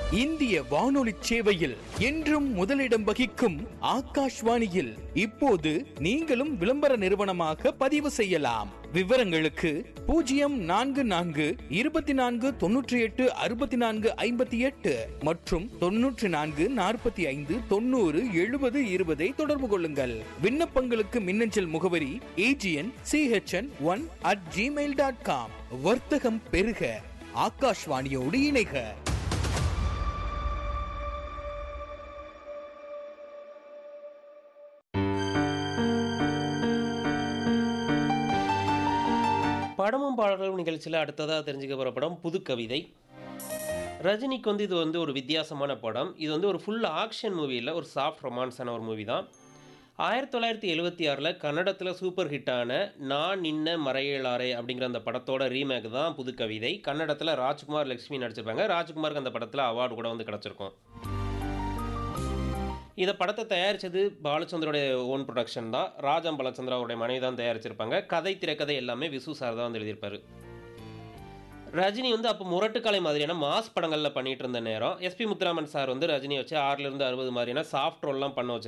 இந்திய வானொலி சேவையில் என்றும் முதலிடம் வகிக்கும் ஆகாஷ்வாணியில் இப்போது நீங்களும் விளம்பர நிறுவனமாக பதிவு செய்யலாம் விவரங்களுக்கு பூஜ்ஜியம் நான்கு நான்கு இருபத்தி நான்கு தொன்னூற்றி எட்டு அறுபத்தி நான்கு ஐம்பத்தி எட்டு மற்றும் தொன்னூற்றி நான்கு நாற்பத்தி ஐந்து தொண்ணூறு எழுபது இருபதை தொடர்பு கொள்ளுங்கள் விண்ணப்பங்களுக்கு மின்னஞ்சல் முகவரி AGN CHN one at Gmail dot com வர்த்தகம் பெருக ஆகாஷ்வாணியோடு இணைக படமும் பாடல்களும் நிகழ்ச்சியில் அடுத்ததாக தெரிஞ்சுக்க போகிற படம் புது கவிதை ரஜினிக்கு வந்து இது வந்து ஒரு வித்தியாசமான படம் இது வந்து ஒரு ஃபுல் ஆக்ஷன் மூவியில் ஒரு சாஃப்ட் ரொமான்ஸான ஒரு மூவி தான் ஆயிரத்தி தொள்ளாயிரத்தி எழுபத்தி ஆறில் கன்னடத்தில் சூப்பர் ஹிட்டான நான் நின்ன மறையலாரே அப்படிங்கிற அந்த படத்தோட ரீமேக் தான் புது கவிதை கன்னடத்தில் ராஜ்குமார் லக்ஷ்மி நடிச்சிருப்பாங்க ராஜ்குமாருக்கு அந்த படத்தில் அவார்டு கூட வந்து கிடச்சிருக்கும் இதை படத்தை தயாரித்தது பாலச்சந்தரோடைய ஓன் ப்ரொடக்ஷன் தான் ராஜம் பாலச்சந்திராவுடைய மனைவி தான் தயாரிச்சிருப்பாங்க கதை திரைக்கதை எல்லாமே விசு சார் தான் வந்து எழுதியிருப்பாரு ரஜினி வந்து அப்போ முரட்டுக்கலை மாதிரியான மாஸ் படங்களில் பண்ணிட்டு இருந்த நேரம் எஸ்பி முத்துராமன் சார் வந்து ரஜினி வச்சு ஆறுலேருந்து அறுபது மாதிரியான சாஃப்ட் ரோல்லாம் பண்ண வச்சு